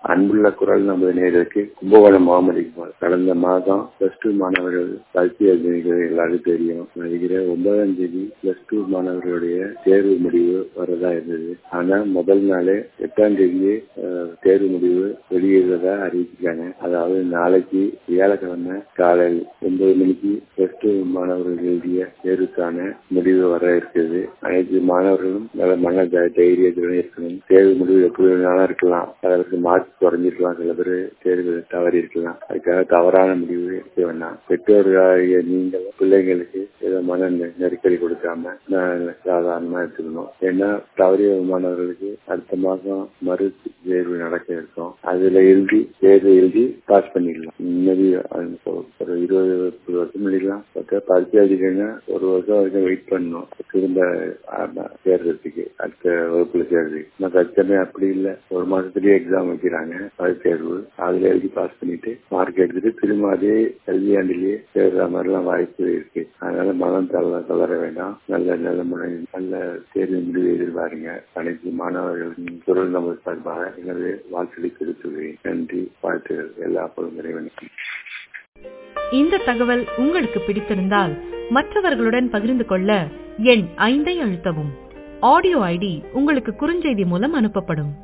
அன்புள்ள குரல் நமது நேருக்கு கும்பகோணம் முகமது இக்பால் கடந்த மாதம் பிளஸ் டூ மாணவர்கள் பயிற்சி எழுதினது எல்லாருக்கும் தெரியும் நினைக்கிற ஒன்பதாம் தேதி பிளஸ் டூ மாணவர்களுடைய தேர்வு முடிவு வரதா இருந்தது ஆனா முதல் நாளே எட்டாம் தேதியே அஹ், தேர்வு முடிவு வெளியிடுறதா அறிவிச்சிருக்காங்க அதாவது நாளைக்கு வியாழக்கிழமை காலை ஒன்பது மணிக்கு பிளஸ் டூ மாணவர்கள் எழுதிய தேர்வுக்கான முடிவு வர இருக்குது அனைத்து மாணவர்களும் நல்ல மன தை- தைரியத்துடன் இருக்கணும் தேர்வு முடிவு எப்படி வேணாலும் இருக்கலாம் சிலருக்கு மார்க் குறைஞ்சிருக்கலாம் சில பேர் தேர்வு தவறி இருக்கலாம் அதுக்காக தவறான முடிவு எடுக்க வேண்டாம் பெற்றோர்களாகிய நீங்கள் பிள்ளைங்களுக்கு ஏதோ மன நெ- நெருக்கடி கொடுக்காம ந- சாதாரணமா எடுத்துக்கணும் ஏன்னா தவறிய மாணவர்களுக்கு அடுத்த மாசம் மறு தேர்வு நடக்க இருக்கும் அதுல எழுதி தேர்வு எழுதி பாஸ் பண்ணிடலாம் முன்னாடி அது ஒரு- ஒரு இருபது முப்பது வருஷம் பண்ணிடலாம் பத்து பரிசு எழுதிக்கன்னா ஒரு வருஷம் வரைக்கும் வெயிட் பண்ணணும் திரும்ப ஆமா, சேர்றதுக்கு அடுத்த வகுப்புல சேர்றதுக்கு ஆனா தற்சமயம் அப்படி இல்ல ஒரு மாசத்துலயே எக்ஸாம் வைக்கிறாங்க பரிசு தேர்வு அதுல எழுதி பாஸ் பண்ணிட்டு மார்க் எடுத்துட்டு திரும்ப அதே கல்வியாண்டிலேயே சேர்ற மாதிரிலாம் வாய்ப்பு இருக்கு அதனால மனம் தளர தளர வேண்டாம் நல்ல நல்ல முறை நல்ல தேர்வு முடிவு எதிர்பாருங்க அனைத்து மாணவர்களின் குரல் நமது சார்பாக எனது வாழ்த்துக்களை தெரிவித்துள்ளேன் நன்றி வாழ்த்துகள் எல்லா பொருளும் இறைவனுக்கும் இந்த தகவல் உங்களுக்கு பிடித்திருந்தால் மற்றவர்களுடன் பகிர்ந்து கொள்ள எண் ஐந்தை அழுத்தவும் ஆடியோ ஐடி உங்களுக்கு குறுஞ்செய்தி மூலம் அனுப்பப்படும்